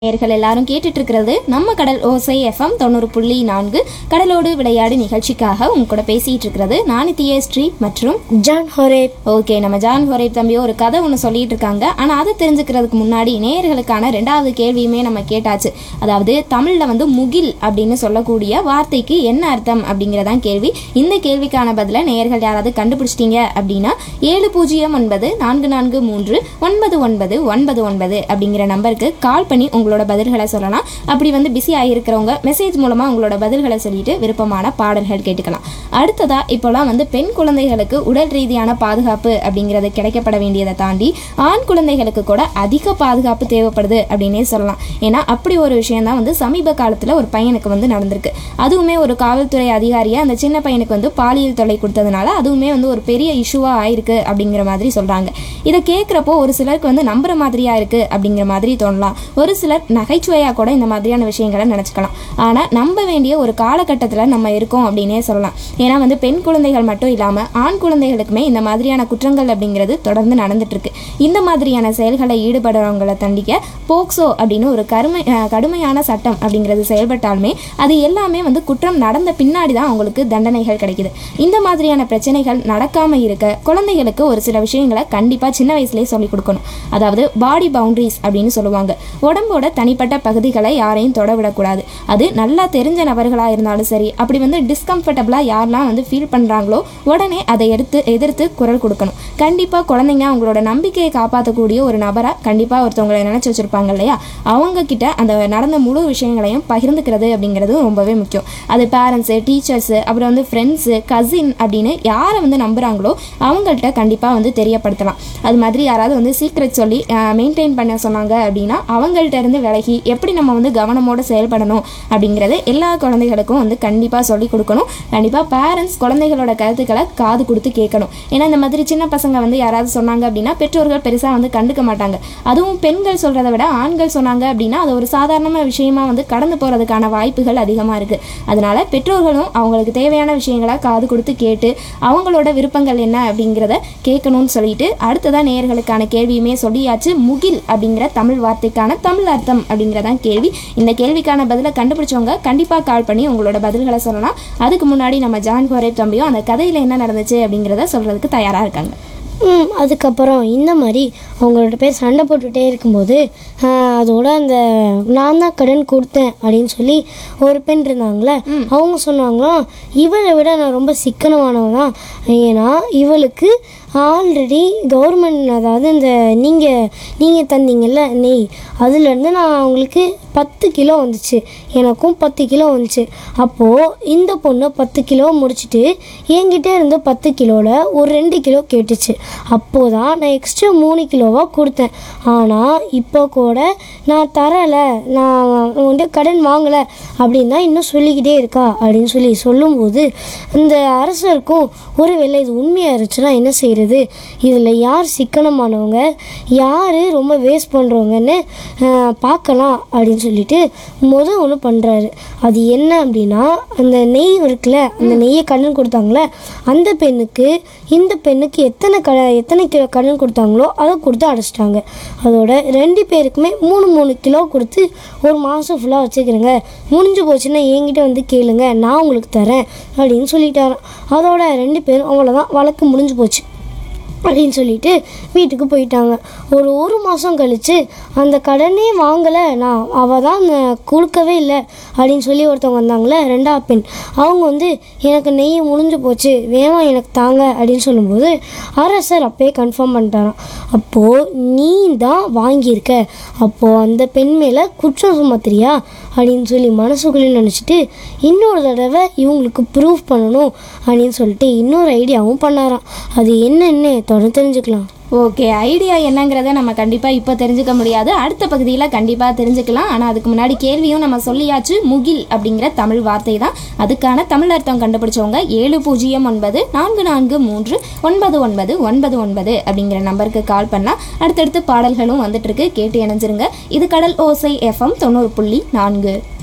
நேர்கள் எல்லாரும் கேட்டுட்டு இருக்கிறது நம்ம கடல் ஓசை எஃப்எம் தொண்ணூறு புள்ளி நான்கு கடலோடு விளையாடு நிகழ்ச்சிக்காக உங்க கூட பேசிட்டு இருக்கிறது நானித்திய ஸ்ரீ மற்றும் ஜான் ஹொரே ஓகே நம்ம ஜான் ஹொரே தம்பி ஒரு கதை ஒன்று சொல்லிட்டு இருக்காங்க ஆனால் அதை தெரிஞ்சுக்கிறதுக்கு முன்னாடி நேயர்களுக்கான ரெண்டாவது கேள்வியுமே நம்ம கேட்டாச்சு அதாவது தமிழில் வந்து முகில் அப்படின்னு சொல்லக்கூடிய வார்த்தைக்கு என்ன அர்த்தம் அப்படிங்கிறதான் கேள்வி இந்த கேள்விக்கான பதிலை நேயர்கள் யாராவது கண்டுபிடிச்சிட்டீங்க அப்படின்னா ஏழு பூஜ்ஜியம் ஒன்பது நான்கு நான்கு மூன்று ஒன்பது ஒன்பது ஒன்பது ஒன்பது அப்படிங்கிற நம்பருக்கு கால் பண்ணி உங்களோட பதில்களை சொல்லலாம் அப்படி வந்து பிஸி ஆகியிருக்கிறவங்க மெசேஜ் மூலமாக உங்களோட பதில்களை சொல்லிட்டு விருப்பமான பாடல்கள் கேட்டுக்கலாம் அடுத்ததா இப்போலாம் வந்து பெண் குழந்தைகளுக்கு உடல் ரீதியான பாதுகாப்பு அப்படிங்கிறது கிடைக்கப்பட வேண்டியதை தாண்டி ஆண் குழந்தைகளுக்கு கூட அதிக பாதுகாப்பு தேவைப்படுது அப்படின்னே சொல்லலாம் ஏன்னா அப்படி ஒரு விஷயம் தான் வந்து சமீப காலத்தில் ஒரு பையனுக்கு வந்து நடந்திருக்கு அதுவுமே ஒரு காவல்துறை அதிகாரியை அந்த சின்ன பையனுக்கு வந்து பாலியல் தொல்லை கொடுத்ததுனால அதுவுமே வந்து ஒரு பெரிய இஷ்யூவாக ஆயிருக்கு அப்படிங்கிற மாதிரி சொல்கிறாங்க இதை கேட்குறப்போ ஒரு சிலருக்கு வந்து நம்புற மாதிரியா இருக்கு அப்படிங்கிற மாதிரி தோணலாம் ஒரு சிலர் நகைச்சுவையாக கூட இந்த மாதிரியான விஷயங்களை நினச்சிக்கலாம் ஆனால் நம்ப வேண்டிய ஒரு காலகட்டத்தில் நம்ம இருக்கோம் அப்படின்னே சொல்லலாம் ஏன்னா வந்து பெண் குழந்தைகள் மட்டும் இல்லாமல் ஆண் குழந்தைகளுக்குமே இந்த மாதிரியான குற்றங்கள் அப்படிங்கிறது தொடர்ந்து நடந்துட்டு இருக்கு இந்த மாதிரியான செயல்களை ஈடுபடுறவங்களை தண்டிக்க போக்சோ அப்படின்னு ஒரு கருமை அஹ் கடுமையான சட்டம் அப்படிங்கிறது செயல்பட்டாலுமே அது எல்லாமே வந்து குற்றம் நடந்த பின்னாடி தான் அவங்களுக்கு தண்டனைகள் கிடைக்குது இந்த மாதிரியான பிரச்சனைகள் நடக்காம இருக்க குழந்தைகளுக்கு ஒரு சில விஷயங்களை கண்டிப்பாக சின்ன வயசுலேயே சொல்லிக் கொடுக்கணும் அதாவது பாடி பவுண்டரிஸ் அப்படின்னு சொல்லுவாங்க உடம்போட தனிப்பட்ட பகுதிகளை யாரையும் தொட விடக்கூடாது அது நல்லா தெரிஞ்ச நபர்களாக இருந்தாலும் சரி அப்படி வந்து டிஸ்கம்ஃபர்டபுளாக யாரெல்லாம் வந்து ஃபீல் பண்ணுறாங்களோ உடனே அதை எடுத்து எதிர்த்து குரல் கொடுக்கணும் கண்டிப்பாக குழந்தைங்க அவங்களோட நம்பிக்கையை காப்பாற்றக்கூடிய ஒரு நபராக கண்டிப்பாக ஒருத்தவங்களை நினச்சி வச்சுருப்பாங்க இல்லையா அவங்க கிட்ட அந்த நடந்த முழு விஷயங்களையும் பகிர்ந்துக்கிறது அப்படிங்கிறது ரொம்பவே முக்கியம் அது பேரண்ட்ஸு டீச்சர்ஸு அப்புறம் வந்து ஃப்ரெண்ட்ஸு கசின் அப்படின்னு யாரை வந்து நம்புகிறாங்களோ அவங்கள்ட்ட கண்டிப்பாக வந்து தெரியப்படுத்தலாம் அது மாதிரி யாராவது வந்து சீக்ரெட் சொல்லி மெயின்டைன் பண்ண சொன்னாங்க அப்படின்னா அவங்கள்ட்ட இருந்து விலகி எப்படி நம்ம வந்து கவனமோடு செயல்படணும் அப்படிங்கிறது எல்லா குழந்தைகளுக்கும் வந்து கண்டிப்பாக சொல்லி கொடுக்கணும் கண்டிப்பாக பேரண்ட்ஸ் குழந்தைகளோட கருத்துக்களை காது கொடுத்து கேட்கணும் ஏன்னா இந்த மாதிரி சின்ன பசங்க வந்து யாராவது சொன்னாங்க அப்படின்னா பெற்றோர்கள் பெருசாக வந்து கண்டுக்க மாட்டாங்க அதுவும் பெண்கள் சொல்கிறத விட ஆண்கள் சொன்னாங்க அப்படின்னா அது ஒரு சாதாரண விஷயமா வந்து கடந்து போகிறதுக்கான வாய்ப்புகள் அதிகமாக இருக்குது அதனால பெற்றோர்களும் அவங்களுக்கு தேவையான விஷயங்களை காது கொடுத்து கேட்டு அவங்களோட விருப்பங்கள் என்ன அப்படிங்கிறத கேட்கணும்னு சொல்லிட்டு அடுத்ததான் நேயர்களுக்கான கேள்வியுமே சொல்லியாச்சு முகில் அப்படிங்கிற தமிழ் வார்த்தைக்கான தமிழ் அர்த்தம் அப்படிங்கிறதான் கேள்வி இந்த கேள்விக்கான பதிலை கண்டுபிடிச்சவங்க கண்டிப்பாக கால் பண்ணி உங்களோட பதில்களை சொல்லலாம் அதுக்கு முன்னாடி நம்ம ஜான் கோரேப் தம்பியும் அந்த கதையில் என்ன நடந்துச்சு அப்படிங்கிறத சொல்கிறதுக்கு தயாராக இருக்காங்க ம் அதுக்கப்புறம் இந்த மாதிரி அவங்களோட பேர் சண்டை போட்டுகிட்டே இருக்கும்போது ஆஹ், அதோட அந்த நான் தான் கடன் கொடுத்தேன் அப்படின்னு சொல்லி ஒரு பெண் இருந்தாங்களே அவங்க சொன்னாங்களாம் இவளை விட நான் ரொம்ப சிக்கனமானவன் தான் ஏன்னா இவளுக்கு ஆல்ரெடி கவர்மெண்ட் அதாவது இந்த நீங்கள் நீங்கள் தந்தீங்கல்ல நெய் அதுலேருந்து நான் அவங்களுக்கு பத்து கிலோ வந்துச்சு எனக்கும் பத்து கிலோ வந்துச்சு அப்போது இந்த பொண்ணு பத்து கிலோ முடிச்சுட்டு என்கிட்ட இருந்து பத்து கிலோவில் ஒரு ரெண்டு கிலோ கேட்டுச்சு அப்போது தான் நான் எக்ஸ்ட்ரா மூணு கிலோவாக கொடுத்தேன் ஆனால் இப்போ கூட நான் தரலை நான் வந்து கடன் வாங்கலை அப்படின்னு தான் இன்னும் சொல்லிக்கிட்டே இருக்கா அப்படின்னு சொல்லி சொல்லும்போது இந்த அரசருக்கும் ஒருவேளை இது உண்மையாக இருந்துச்சுன்னா என்ன செய்கிறது இதில் யார் சிக்கனமானவங்க யார் ரொம்ப வேஸ்ட் பண்ணுறவங்கன்னு பார்க்கலாம் அப்படின்னு சொல்லிட்டு முத ஒன்று பண்ணுறாரு அது என்ன அப்படின்னா அந்த நெய் இருக்குல்ல அந்த நெய்யை கடன் கொடுத்தாங்களே அந்த பெண்ணுக்கு இந்த பெண்ணுக்கு எத்தனை க எத்தனை கிலோ கடன் கொடுத்தாங்களோ அதை கொடுத்து அடைச்சிட்டாங்க அதோட ரெண்டு பேருக்குமே மூணு மூணு கிலோ கொடுத்து ஒரு மாதம் ஃபுல்லாக வச்சுக்கிறேங்க முடிஞ்சு போச்சுன்னா என்கிட்ட வந்து கேளுங்க நான் உங்களுக்கு தரேன் அப்படின்னு சொல்லிட்டாராம் அதோட ரெண்டு பேரும் அவ்வளோதான் வழக்கு முடிஞ்சு போச்சு அப்படின்னு சொல்லிட்டு வீட்டுக்கு போயிட்டாங்க ஒரு ஒரு மாதம் கழித்து அந்த கடனே வாங்கலை நான் அவள் தான் அந்த கொடுக்கவே இல்லை அப்படின்னு சொல்லி ஒருத்தவங்க வந்தாங்களே ரெண்டாவது பெண் அவங்க வந்து எனக்கு நெய் முடிஞ்சு போச்சு வேணாம் எனக்கு தாங்க அப்படின்னு சொல்லும்போது அரசர் அப்பயே கன்ஃபார்ம் பண்ணிட்டாராம் அப்போது நீ தான் வாங்கியிருக்க அப்போது அந்த பெண் மேலே குற்றம் சுமத்துறியா அப்படின்னு சொல்லி மனசுக்குள்ளே நினச்சிட்டு இன்னொரு தடவை இவங்களுக்கு ப்ரூஃப் பண்ணணும் அப்படின்னு சொல்லிட்டு இன்னொரு ஐடியாவும் பண்ணாராம் அது என்னன்னு தொடர்ந்து தெரிஞ்சுக்கலாம் ஓகே ஐடியா என்னங்கிறத நம்ம கண்டிப்பாக இப்போ தெரிஞ்சுக்க முடியாது அடுத்த பகுதியில் கண்டிப்பாக தெரிஞ்சுக்கலாம் ஆனால் அதுக்கு முன்னாடி கேள்வியும் நம்ம சொல்லியாச்சு முகில் அப்படிங்கிற தமிழ் வார்த்தை தான் அதுக்கான தமிழ் அர்த்தம் கண்டுபிடிச்சவங்க ஏழு பூஜ்ஜியம் ஒன்பது நான்கு நான்கு மூன்று ஒன்பது ஒன்பது ஒன்பது ஒன்பது அப்படிங்கிற நம்பருக்கு கால் பண்ணால் அடுத்தடுத்து பாடல்களும் வந்துட்டு இருக்கு கேட்டு இணைஞ்சிருங்க இது கடல் ஓசை எஃப்எம் தொண்ணூறு புள்ளி நான்கு